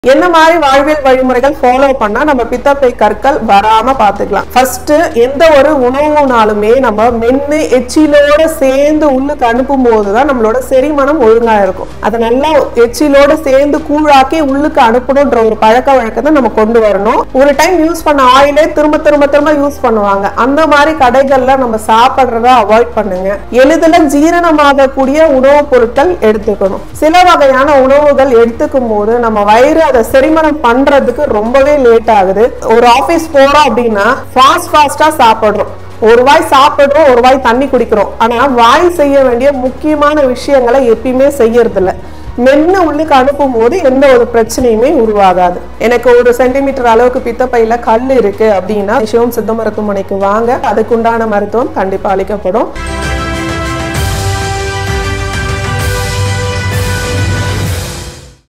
என்ன மாதிரி வாழ்வியல் வழிமுறைகள் ஃபாலோ பண்ணா நம்ம பித்தப்பை கற்கள் வராம பாத்துக்கலாம் ஃபர்ஸ்ட் எந்த ஒரு உணவுனாலுமே நம்ம மென்னு எச்சிலோட சேர்ந்து உள்ளுக்கு அனுப்பும் போதுதான் நம்மளோட செரிமானம் ஒழுங்கா இருக்கும் அதை நல்லா எச்சிலோட சேர்ந்து கூழாக்கி உள்ளுக்கு அனுப்பணுன்ற ஒரு பழக்க வழக்கத்தை நம்ம கொண்டு வரணும் ஒரு டைம் யூஸ் பண்ண ஆயிலே திரும்ப திரும்ப திரும்ப யூஸ் பண்ணுவாங்க அந்த மாதிரி கடைகள்ல நம்ம சாப்பிடுறத அவாய்ட் பண்ணுங்க எளிதில் ஜீரணமாகக்கூடிய உணவுப் பொருட்கள் எடுத்துக்கணும் சில வகையான உணவுகள் எடுத்துக்கும் போது நம்ம வயிறு அதை செரிமானம் பண்றதுக்கு ரொம்பவே லேட் ஆகுது ஒரு ஆபீஸ் போறோம் அப்படின்னா ஃபாஸ்ட் ஃபாஸ்டா சாப்பிடுறோம் ஒரு வாய் சாப்பிடுறோம் ஒரு வாய் தண்ணி குடிக்கிறோம் ஆனா வாய் செய்ய வேண்டிய முக்கியமான விஷயங்களை எப்பயுமே செய்யறது இல்ல மென்னு உள்ளுக்கு அனுப்பும் போது எந்த ஒரு பிரச்சனையுமே உருவாகாது எனக்கு ஒரு சென்டிமீட்டர் அளவுக்கு பித்தப்பையில கல் இருக்கு அப்படின்னா சிவம் சித்த மருத்துவமனைக்கு வாங்க அதுக்குண்டான மருத்துவம் கண்டிப்பா அளிக்கப்படும்